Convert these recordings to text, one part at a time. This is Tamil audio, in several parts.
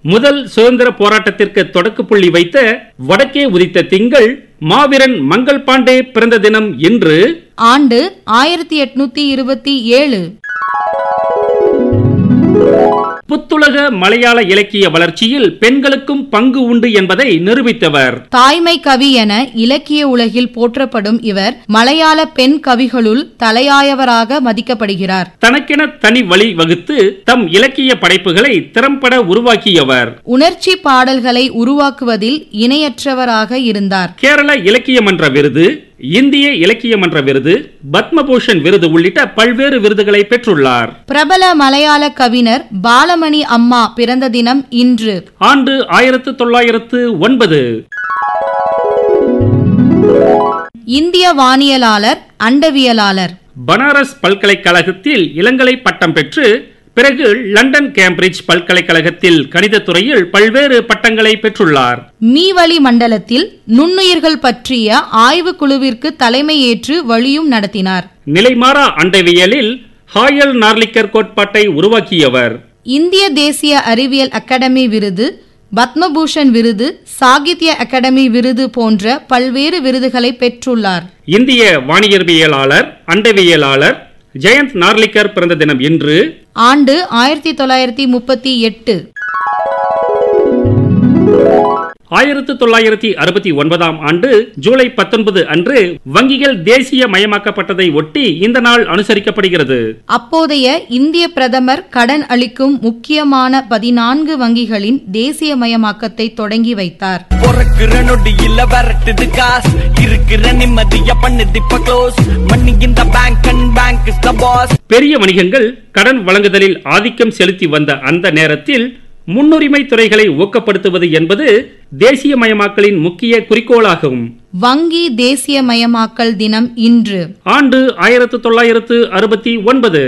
முதல் சுதந்திர போராட்டத்திற்கு தொடக்க புள்ளி வைத்த வடக்கே உதித்த திங்கள் மாவீரன் மங்கள் பாண்டே பிறந்த தினம் இன்று ஆண்டு ஆயிரத்தி எட்நூத்தி இருபத்தி ஏழு புத்துலக மலையாள இலக்கிய வளர்ச்சியில் பெண்களுக்கும் பங்கு உண்டு என்பதை நிரூபித்தவர் தாய்மை கவி என இலக்கிய உலகில் போற்றப்படும் இவர் மலையாள பெண் கவிகளுள் தலையாயவராக மதிக்கப்படுகிறார் தனக்கென தனி வழி வகுத்து தம் இலக்கிய படைப்புகளை திறம்பட உருவாக்கியவர் உணர்ச்சி பாடல்களை உருவாக்குவதில் இணையற்றவராக இருந்தார் கேரள இலக்கிய மன்ற விருது இந்திய இலக்கிய மன்ற விருது பத்மபூஷன் விருது உள்ளிட்ட பல்வேறு விருதுகளை பெற்றுள்ளார் பிரபல மலையாள கவிஞர் பாலமணி அம்மா பிறந்த தினம் இன்று ஆண்டு ஆயிரத்து தொள்ளாயிரத்து ஒன்பது இந்திய வானியலாளர் அண்டவியலாளர் பனாரஸ் பல்கலைக்கழகத்தில் இளங்கலை பட்டம் பெற்று பிறகு லண்டன் கேம்பிரிட்ஜ் பல்கலைக்கழகத்தில் கணிதத் துறையில் பல்வேறு பட்டங்களை பெற்றுள்ளார் மீவழி மண்டலத்தில் நுண்ணுயிர்கள் பற்றிய ஆய்வுக் குழுவிற்கு தலைமையேற்று வழியும் நடத்தினார் நிலைமாறா அண்டவியலில் ஹாயல் நார்லிக்கர் கோட்பாட்டை உருவாக்கியவர் இந்திய தேசிய அறிவியல் அகாடமி விருது பத்மபூஷன் விருது சாகித்ய அகாடமி விருது போன்ற பல்வேறு விருதுகளை பெற்றுள்ளார் இந்திய வானியற்பியலாளர் அண்டவியலாளர் ஜெயந்த் நார்லிக்கர் பிறந்த தினம் இன்று ஆண்டு ஆயிரத்தி தொள்ளாயிரத்தி முப்பத்தி எட்டு ஆயிரத்து தொள்ளாயிரத்தி அறுபத்தி ஒன்பதாம் ஆண்டு ஜூலை பத்தொன்பது அன்று வங்கிகள் தேசிய மயமாக்கப்பட்டதை ஒட்டி இந்த நாள் அனுசரிக்கப்படுகிறது அப்போதைய இந்திய பிரதமர் கடன் அளிக்கும் முக்கியமான பதினான்கு வங்கிகளின் தேசியமயமாக்கத்தை தொடங்கி வைத்தார் பொறக்குற நொடியில விரட்டுது காசு இருக்கிற நிம்மதிய பண்ணுது இப்ப க்ளோஸ் மணி இந்த bank and bank is the boss பெரிய வணிகங்கள் கடன் வழங்குதலில் ஆதிக்கம் செலுத்தி வந்த அந்த நேரத்தில் முன்னுரிமை துறைகளை ஊக்கப்படுத்துவது என்பது தேசியமயமாக்கலின் முக்கிய குறிக்கோளாகும் வங்கி தேசியமயமாக்கல் தினம் இன்று ஆண்டு ஆயிரத்து தொள்ளாயிரத்து அறுபத்தி ஒன்பது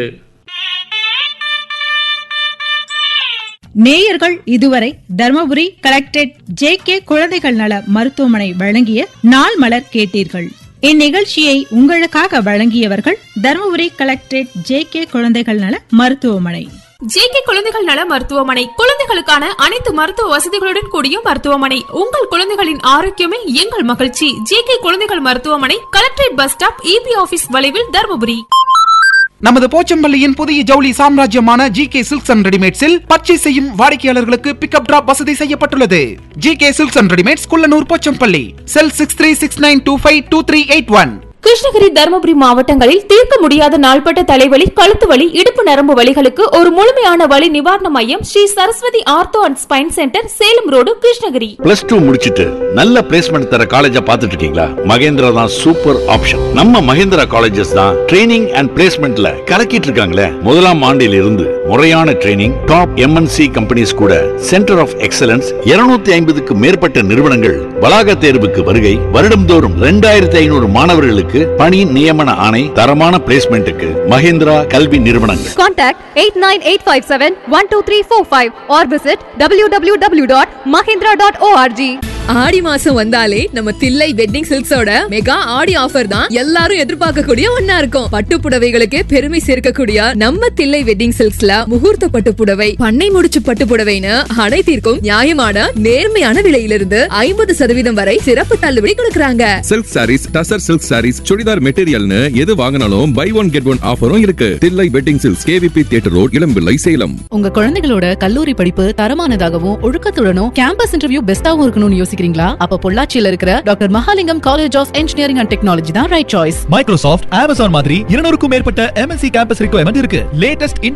நேயர்கள் இதுவரை தர்மபுரி கலெக்டரேட் ஜே கே குழந்தைகள் நல மருத்துவமனை வழங்கிய நாள் மலர் கேட்டீர்கள் இந்நிகழ்ச்சியை உங்களுக்காக வழங்கியவர்கள் தர்மபுரி கலெக்டரேட் ஜே கே குழந்தைகள் நல மருத்துவமனை ஜேகே குழந்தைகள் நல மருத்துவமனை குழந்தைகளுக்கான அனைத்து மருத்துவ வசதிகளுடன் கூடிய மருத்துவமனை உங்கள் குழந்தைகளின் ஆரோக்கியமே எங்கள் மகிழ்ச்சி ஜேகே குழந்தைகள் மருத்துவமனை collectorate bus stop EB office வளைவில் தருமபுரி நமது போச்சம்பள்ளியின் புதிய ஜவுளி சாம்ராஜ்யமான ஜி கே சில்க்ஸ் அண்ட் ரெடிமேட்ஸில் பர்ச்சேஸ் செய்யும் வாடிக்கையாளர்களுக்கு பிக்கப் டிராப் வசதி செய்யப்பட்டுள்ளது G K silks and readymades Kullanur Pochampalli cell six three six nine two five two three eight one Krishnagiri Dharmapuri மாவட்டங்களில் தீர்க்க முடியாத நாள்பட்ட தலைவலி கழுத்து வலி இடுப்பு நரம்பு வலிகளுக்கு ஒரு முழுமையான வலி நிவாரண மையம் Sri Saraswathi ortho and spine centre Salem road Krishnagiri plus two முடிச்சிட்டு நல்ல பிளேஸ்மெண்ட் தர காலேஜா பார்த்துட்டு இருக்கீங்களா மகேந்திரா தான் சூப்பர் ஆப்ஷன் நம்ம மகேந்திரா காலேஜஸ் தான் ட்ரைனிங் அண்ட் பிளேஸ்மெண்ட்ல கலக்கிட்டு இருக்காங்களே முதலாம் ஆண்டில் இருந்து முறையான ட்ரைனிங் டாப் எம்என்சி கம்பெனிஸ் கூட சென்டர் ஆஃப் எக்ஸலன்ஸ் 250 ஐம்பதுக்கு மேற்பட்ட நிறுவனங்கள் வளாக தேர்வுக்கு வருகை வருடம்தோறும் ரெண்டாயிரத்தி ஐநூறு மாணவர்களுக்கு பணி நியமன ஆணை தரமான பிளேஸ்மெண்ட்டுக்கு மகேந்திரா கல்வி நிறுவனங்கள் Contact 89857-12345 or visit www.mahindra.org. ஆடி மாசம் வந்தாலே நம்ம தில்லை வெட்டிங் சில்க்ஸோட மெகா ஆடி ஆஃபர் தான் எல்லாரும் எதிர்பார்க்கக்கூடிய ஒன்னா இருக்கும் பட்டு புடவைகளுக்கு பெருமை சேர்க்கக்கூடிய நம்ம தில்லை வெட்டிங் சில்க்ஸ்ல முகூர்த்த பட்டு புடவை பண்ணை முடிச்சு பட்டு புடவைன்னு அனைத்திற்கும் நியாயமான நேர்மையான விலையிலிருந்து ஐம்பது சதவீதம் வரை சிறப்பு தள்ளுபடி கொடுக்கறாங்க silk sarees tussar silk sarees churidar மெட்டீரியல்னு எது வாங்கினாலும் பை ஒன் கெட் ஒன் ஆஃபரும் இருக்கு Thillai wedding silks KVP theatre road Ilampillai Salem உங்க குழந்தைகளோட கல்லூரி படிப்பு தரமானதாகவும் ஒழுக்கத்துடனும் கேம்பஸ் இன்டர்வியூ பெஸ்டாவும் இருக்கணும்னு யோசிக்கிறீங்களா அப்ப பொள்ளாச்சியில இருக்கிற doctor Mahalingam college of engineering and technology தான் ரைட் சாய்ஸ் மைக்ரோசாஃப்ட் அமேசான் மாதிரி இருநூறுக்கும் மேற்பட்ட எம்என்சி கேம்பஸ் ரிக்வயர்மெண்ட் இருக்கு லேட்டஸ்ட்